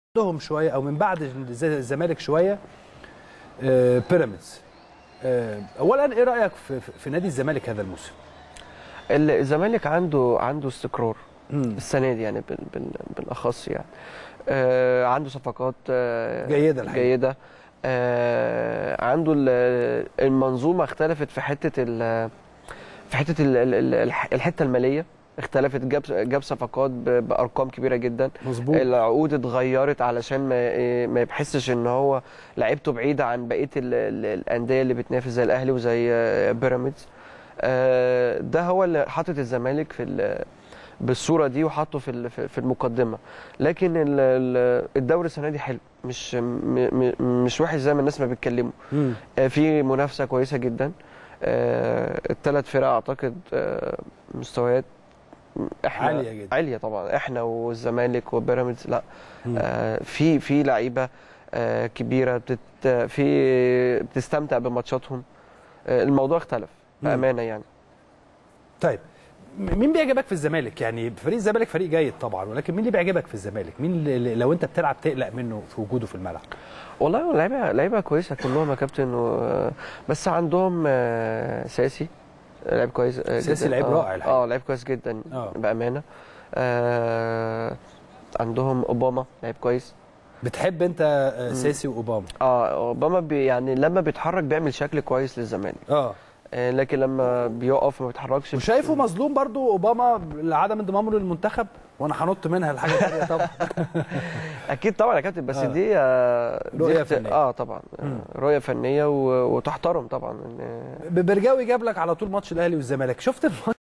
بعدهم شويه او من بعد الز- الزمالك شويه آه، بيراميدز آه، اولا ايه رايك في, في- في نادي الزمالك هذا الموسم ال- الزمالك عنده عنده استقرار مم. السنه دي يعني بال بال بالاخص يعني آه عنده صفقات آه جيدة الحقيقة. جيده آه عنده ال- المنظومه اختلفت في حته ال في حته ال- ال- ال- الح- الحته الماليه اختلفت جاب جاب صفقات ب- بارقام كبيره جدا مظبوط العقود اتغيرت علشان ما إيه، ما يحسش ان هو لعيبته بعيده عن بقيه ال- ال- الانديه اللي بتنافس زي الاهلي وزي آه، بيراميدز آه، ده هو اللي حاطط الزمالك في ال- بالصوره دي وحطه في ال- في في المقدمه لكن ال- ال- الدوري السنه دي حلو مش م- م- مش وحش زي ما الناس ما بيتكلموا مم. آه، في منافسه كويسه جدا الثلاث فرق اعتقد آه، مستويات احنا عالية جدا. عاليه طبعا احنا والزمالك وبيراميدز لا مم. آه، في في لعيبه آه، كبيره بتت في بتستمتع بماتشاتهم آه، الموضوع اختلف مم. بامانه يعني طيب م- مين بيعجبك في الزمالك يعني فريق الزمالك فريق جيد طبعا ولكن مين اللي بيعجبك في الزمالك مين اللي لو انت بتلعب تقلق منه في وجوده في الملعب والله لعيبه لعيبه كويسه كلهم يا كابتن و... بس عندهم آه، ساسي لعيب كويس آه، ساسي جداً. لعيب آه، رائع الحقيقة. اه لعيب كويس جدا آه. بامانه آه عندهم اوباما لعيب كويس بتحب انت آه، ساسي واوباما اه اوباما بي يعني لما بيتحرك بيعمل شكل كويس للزمالك اه آه لكن لما بيقف ما بيتحركش وشايفه مظلوم برضو اوباما لعدم انضمامه للمنتخب وانا هنط منها الحاجه الثانيه طبعا اكيد طبعا يا كابتن بس آه. دي آه، دي رؤية اخت- فنية. اه طبعا آه، مم. رؤيه فنيه و... وتحترم طبعا إن- برجاوي جاب لك على طول ماتش الاهلي والزمالك شفت الماتش